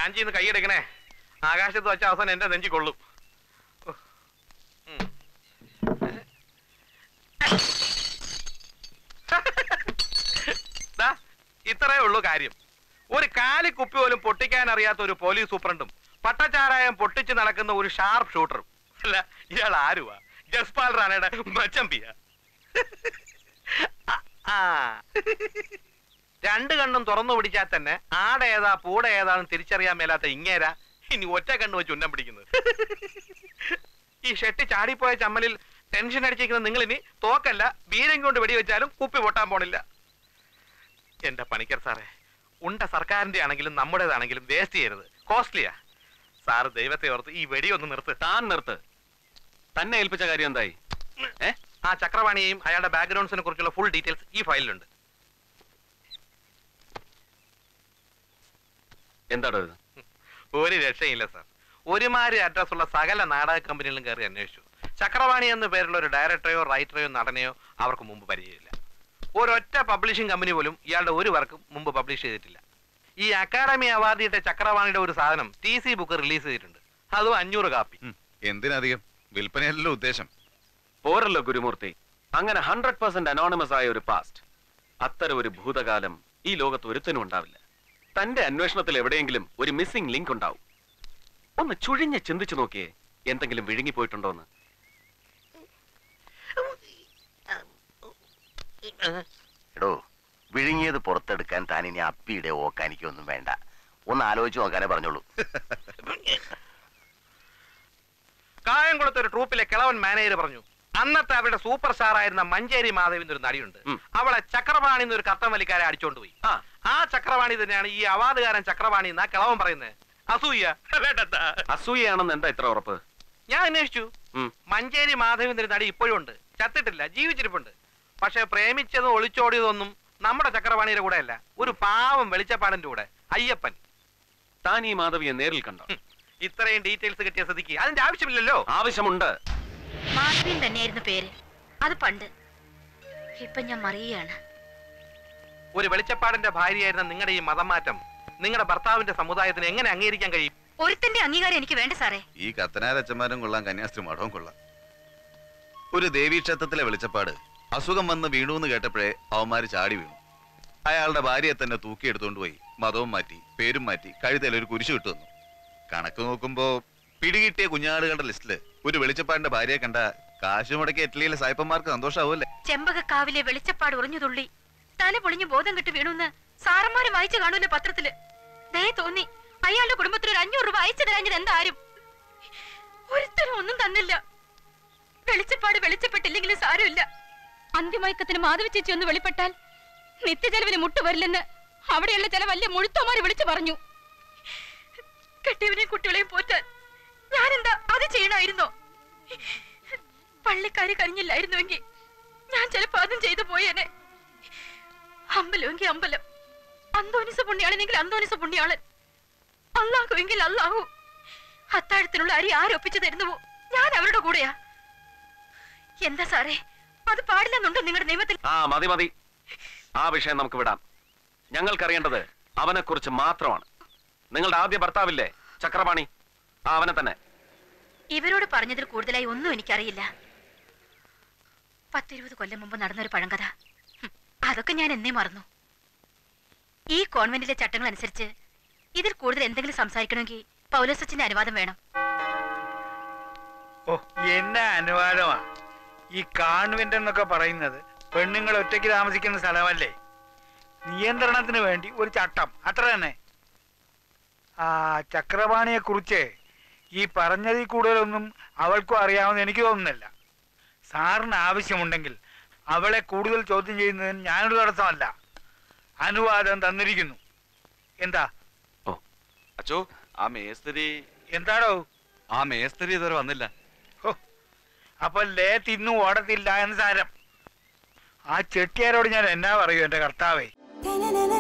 ലാഞ്ചിന്ന് കൈയെടുക്കണേ ആകാശത്ത് വെച്ച അവസാനം എന്റെ നെഞ്ചി കൊള്ളും ഉഹ്. ഉം. ദാ, ഇത്രയേ ഉള്ളൂ കാര്യം ഒരു കാലി കുപ്പി പോലും പൊട്ടിക്കാൻ അറിയാത്ത ഒരു പോലീസ് സൂപ്രണ്ടും പട്ടച്ചാരായം പൊട്ടിച്ച് നടക്കുന്ന ഒരു ഷാർപ്പ് ഷൂട്ടറും അല്ല ഇയാൾ ആരുവാ ജസ്പാൽ റാണയുടെ മച്ചമ്പിയ ആ രണ്ട് കണ്ണും തുറന്നു പിടിച്ചാൽ തന്നെ ആടേതാ പൂട ഏതാന്ന് തിരിച്ചറിയാൻ മേലാത്ത ഇങ്ങേരാ ഇനി ഒറ്റ കണ്ണ് വെച്ച് ഉന്നം പിടിക്കുന്നത് ഈ ഷെട്ടി ചാടിപ്പോയ ചമ്മലിൽ ടെൻഷൻ അടിച്ചിരിക്കുന്ന നിങ്ങൾ ഇനി തോക്കല്ല ബീരം കൊണ്ട് വെടിവെച്ചാലും കുപ്പി പൊട്ടാൻ പോണില്ല എന്റെ പണിക്കർ സാറേ ഉണ്ട സർക്കാരിന്റെ ആണെങ്കിലും നമ്മുടേതാണെങ്കിലും വേസ്റ്റ് ചെയ്യരുത് കോസ്റ്റ്ലിയാ സാറ് ദൈവത്തെ ഓർത്ത് ഈ വെടി ഒന്ന് നിർത്ത് താൻ നിർത്ത് തന്നെ ഏൽപ്പിച്ച കാര്യം എന്തായി ഏ ആ ചക്രവാണിയെയും അയാളുടെ ബാക്ക്ഗ്രൗണ്ട്സിനെ കുറിച്ചുള്ള ഫുൾ ഡീറ്റെയിൽസ് ഈ ഫയലിലുണ്ട് എന്താടോ ഇത് ഒരു രക്ഷയില്ല സാർ ഒരുമാതിരി അഡ്രസ് ഉള്ള സകല നാടക കമ്പനികളിലും കയറി അന്വേഷിച്ചു ചക്രവാണി എന്ന പേരുള്ള ഒരു ഡയറക്ടറെയോ റൈറ്ററെയോ നടനെയോ അവർക്ക് മുമ്പ് പരിചയമില്ല ഒരൊറ്റ പബ്ലിഷിംഗ് കമ്പനി പോലും ഇയാളുടെ ഒരു വർക്കും മുമ്പ് പബ്ലിഷ് ചെയ്തിട്ടില്ല ഈ അക്കാഡമി അവാർഡ് കിട്ടിയ ചക്രവാണിയുടെ ഒരു സാധനം ടി സി ബുക്ക് റിലീസ് ചെയ്തിട്ടുണ്ട് അതും അഞ്ഞൂറ് കാപ്പി ഉം. എന്തിനധികം വിൽപ്പനയല്ലല്ലോ ഉദ്ദേശം പോരല്ലോ ഗുരുമൂർത്തി അങ്ങനെ ഹൺഡ്രഡ് പെർസെന്റ് അനോണിമസ് ആയ ഒരു പാസ്റ്റ് അത്തരം ഒരു ഭൂതകാലം ഈ ലോകത്ത് ഒരുത്തനും ഉണ്ടാവില്ല തന്റെ അന്വേഷണത്തിൽ എവിടെയെങ്കിലും ഒരു മിസ്സിംഗ് ലിങ്ക് ഉണ്ടാവും ഒന്ന് ചുഴിഞ്ഞ് ചിന്തിച്ചു നോക്കിയേ എന്തെങ്കിലും വിഴുങ്ങിപ്പോയിട്ടുണ്ടോന്ന് എടോ വിഴുങ്ങിയത് പുറത്തെടുക്കാൻ താൻ ഇനി അപ്പിയുടെ ഓക്കാനിക്കൊന്നും വേണ്ട ഒന്ന് ആലോചിച്ച് നോക്കാനേ പറഞ്ഞോളൂ കായംകുളത്ത് ഒരു ട്രൂപ്പിലെ കിളവൻ മാനേജർ പറഞ്ഞു അന്നത്തെ അവരുടെ സൂപ്പർ സ്റ്റാർ ആയിരുന്ന മഞ്ചേരി മാധവിന്റെ ഒരു നടിയുണ്ട് ഉം. അവളെ ചക്രവാണി എന്നൊരു കത്തം വലിക്കാരെ അടിച്ചോണ്ട് പോയി ആ ആ ചക്രവാണി തന്നെയാണ് ഈ അവാർഡുകാരൻ ചക്രവാണി എന്നാ കിളവൻ പറയുന്നത് അസൂയ വേണ്ടത്താ. അസൂയാണെന്ന് എന്താ ഇത്ര ഉറപ്പ് ഞാൻ അന്വേഷിച്ചു ഉം. മഞ്ചേരി മാധവിന്റെ ഒരു നടി ഇപ്പോഴും ഉണ്ട് ചത്തിട്ടില്ല ജീവിച്ചിരിപ്പുണ്ട് പക്ഷെ പ്രേമിച്ചതും ഒളിച്ചോടിയതൊന്നും നമ്മുടെ ചക്രവാണിയുടെ കൂടെ അല്ല ഒരു പാവം വെളിച്ചപ്പാടന്റെ കൂടെ അയ്യപ്പൻ താൻ ഈ മാധവിയെ നേരിൽ കണ്ടോ ഹും. ഇത്രയും ഡീറ്റെയിൽസ് കിട്ടിയ സ്ഥിതിക്ക് അതിന്റെ ആവശ്യമില്ലല്ലോ ആവശ്യമുണ്ട് മാധവിൻ തന്നെയായിരുന്നു പേര് അത് പണ്ട് ഇപ്പൊ ഞാൻ മറിയാണ് ഒരു വെളിച്ചപ്പാടിന്റെ ഭാര്യയായിരുന്ന നിങ്ങളുടെ ഈ മതം മാറ്റം നിങ്ങളുടെ ഭർത്താവിന്റെ സമുദായത്തിന് എങ്ങനെ അംഗീകരിക്കാൻ കഴിയും ഒരുത്തന്റെ അംഗീകാരം എനിക്ക് വേണ്ട സാറേ ഈ കത്തനാരച്ചന്മാരും കൊള്ളാം കന്യാസ്ത്രീ മഠവും കൊള്ളാം ഒരു ദേവീക്ഷേത്രത്തിലെ വെളിച്ചപ്പാട് അസുഖം വന്ന് വീണു എന്ന് കേട്ടപ്പോഴേ അവന്മാര് ചാടി വീണു അയാളുടെ ഭാര്യയെ തന്നെ തൂക്കിയെടുത്തോണ്ട് പോയി മതവും മാറ്റി പേരും മാറ്റി കഴുത്തിൽ ഒരു കുരിശ് കിട്ടു വന്നു കണക്ക് നോക്കുമ്പോ പിടികിട്ടിയ കുഞ്ഞാടുകളുടെ ലിസ്റ്റില് ഒരു വെളിച്ചപ്പാടിന്റെ ഭാര്യയെ കണ്ട കാശ് മുടക്കി ഇറ്റലിയിലെ സായിപ്പന്മാർക്ക് സന്തോഷാവൂല്ലേ ചെമ്പകക്കാവിലെ വെളിച്ചപ്പാട് ഉറഞ്ഞു തുള്ളി തല പൊളിഞ്ഞു ബോധം കെട്ട് വീണുന്ന് സാറന്മാര് വായിച്ചു കാണൂല്ലോ പത്രത്തില് ദേ തോന്നി അയാളുടെ കുടുംബത്തിന് ഒരു അഞ്ഞൂറ് രൂപ അയച്ചു തരാഞ്ഞത് എന്താരും ഒരുത്തരും ഒന്നും തന്നില്ല വെളിച്ചപ്പാട് വെളിച്ചപ്പെട്ടില്ലെങ്കിലും സാരമില്ല അന്തിമയക്കത്തിന് മാധവ ചേച്ചി ഒന്ന് വെളിപ്പെട്ടാൽ നിത്യചെലവിന് മുട്ടുവരില്ലെന്ന് അവിടെയുള്ള ചില വലിയ മുഴുത്തോമാര് വിളിച്ചു പറഞ്ഞു കെട്ടിയവനെയും കുട്ടികളെയും പോറ്റാൻ ഞാനെന്താ അത് ചെയ്യണമായിരുന്നോ പള്ളിക്കാര് കഴിഞ്ഞില്ലായിരുന്നുവെങ്കിൽ ഞാൻ ചിലപ്പോ അതും ചെയ്തു പോയേനെ അമ്പലമെങ്കിൽ അമ്പലം അന്തോനിസ പുണ്യാളനെങ്കിൽ അന്തോനിസ പുണ്യാളൻ അള്ളാഹുവെങ്കിൽ അള്ളാഹു അത്താഴത്തിനുള്ള അരി ആരൊപ്പിച്ചു തരുന്നുവോ ഞാൻ അവരുടെ കൂടെയാ എന്താ സാറേ അത് പാടില്ലെന്നുണ്ടോ നിങ്ങളുടെ നിയമത്തിൽ ആ മതി മതി ആ വിഷയം നമുക്ക് വിടാം ഞങ്ങൾക്കറിയേണ്ടത് അവനെ കുറിച്ച് മാത്രമാണ് നിങ്ങളുടെ ആദ്യ ഭർത്താവില്ലേ ചക്രപാണി ആ അവനെ തന്നെ ഇവരോട് പറഞ്ഞതിൽ കൂടുതലായി ഒന്നും എനിക്കറിയില്ല പത്തിരുപത് കൊല്ലം മുമ്പ് നടന്നൊരു പഴങ്കഥ ഹും, അതൊക്കെ ഞാൻ എന്നേ മറന്നു ഈ കോൺവെന്റിലെ ചട്ടങ്ങൾ അനുസരിച്ച് ഇതിൽ കൂടുതൽ എന്തെങ്കിലും സംസാരിക്കണമെങ്കിൽ പൗലോസച്ചിന്റെ അനുവാദം വേണം ഓ എന്നെ അനുവാദമാ ഈ കാൺവെന്റ് എന്നൊക്കെ പറയുന്നത് പെണ്ണുങ്ങൾ ഒറ്റയ്ക്ക് താമസിക്കുന്ന സ്ഥലമല്ലേ നിയന്ത്രണത്തിന് വേണ്ടി ഒരു ചട്ടം അത്ര തന്നെ ആ ചക്രപാണിയെ കുറിച്ച് ഈ പറഞ്ഞതിൽ കൂടുതലൊന്നും അവൾക്കും അറിയാമെന്ന് എനിക്ക് തോന്നുന്നില്ല സാറിന് ആവശ്യമുണ്ടെങ്കിൽ അവളെ കൂടുതൽ ചോദ്യം ചെയ്യുന്നതിന് ഞാനൊരു തടസ്സമല്ല അനുവാദം തന്നിരിക്കുന്നു എന്താ ഓ അച്ചോ ആ മേസ്തിരി എന്താടോ ആ മേസ്തിരി ഇതുവരെ വന്നില്ല ഹോ, അപ്പൊ ലേ തിന്നു ഓടത്തില്ല എന്ന് സാരം ആ ചെട്ടിയാരോട് ഞാൻ എന്നാ പറയൂ എന്റെ കർത്താവേ na na na